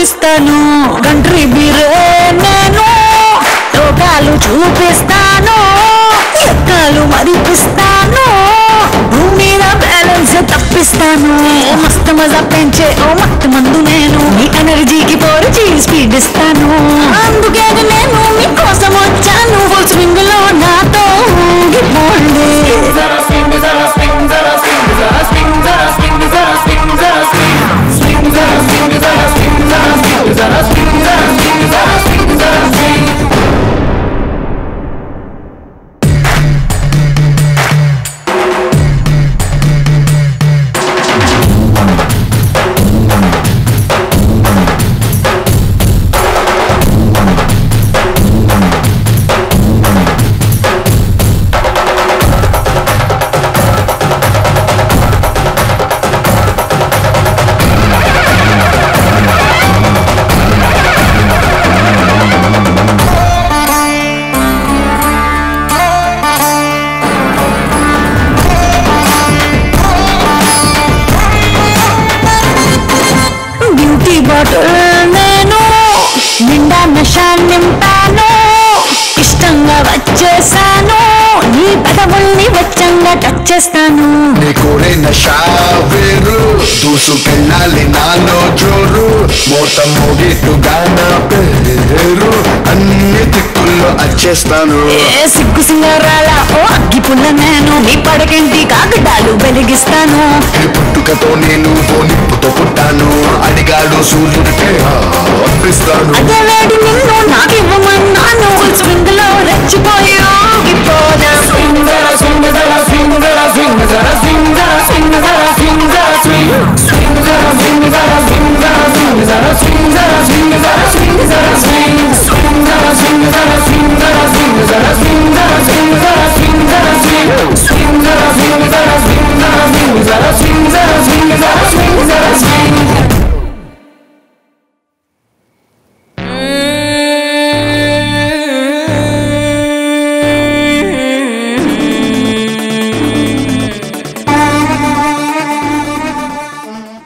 చూపిస్తాను కంట్రీ బీరే నేను లోకాలు చూపిస్తాను ఎక్కాలు మరిపిస్తాను భూమి మీద బ్యాలెన్స్ తప్పిస్తాను మస్తు మజా పెంచే ఓ మత్తు మందు నేను మీ ఎనర్జీకి పోరుచి స్పీడ్ ఇస్తాను అందుకే నేను మీకోసం వచ్చాను ఫుల్ స్వింగ్ లో నాతో ఊగిపోండి బ్యూటీ బాటిల్ నేను నిండా నష నింపాను ఇష్టంగా వచ్చేసాను నీ పెదవుల్ని వచ్చంగా టచ్ చేస్తాను నీ కోరిన షావేరు దూసుకెళ్ళాలి నాలో జోరు మోత మోగిట్టుగా నా పేరు అన్ని దిక్కుల్లో వచ్చేస్తాను ఏ సిగ్గు సింగరాల ఓ అగ్గి పుల్ల నేను నీ పడకంటి కాకటాలు వెలిగిస్తాను ఈ పుట్టుకతో నేను ఓ నిప్పుతో పుట్టాను అడిగాడు సూర్యుడికే అర్పిస్తాను అదే వేడి నిన్ను నాకివ్వమన్నాను స్వింగ్ లో రెచ్చిపోయి ఊగిపోదా